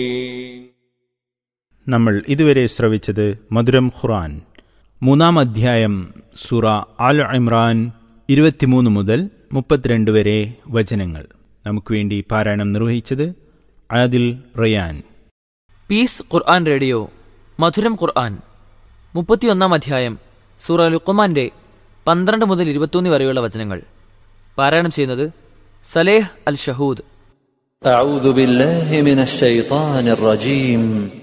നമ്മൾ ഇതുവരെ ശ്രവിച്ചത് മധുരം ഖുറാൻ മൂന്നാം അധ്യായം സുറ ആൽ ഇമ്രാൻ ഇരുപത്തിമൂന്ന് മുതൽ മുപ്പത്തിരണ്ട് വരെ വചനങ്ങൾ നമുക്ക് വേണ്ടി പാരായണം നിർവഹിച്ചത് ആദിൽ റയാൻ പീസ് ഖുർആൻ റേഡിയോ മധുരം ഖുർആൻ മുപ്പത്തിയൊന്നാം അധ്യായം സൂറ ലുക്കുമാന്റെ പന്ത്രണ്ട് മുതൽ ഇരുപത്തൊന്ന് വരെയുള്ള വചനങ്ങൾ പാരായണം ചെയ്യുന്നത് സലേഹ് അൽ ഷഹൂദ് أعوذ بالله من الشيطان الرجيم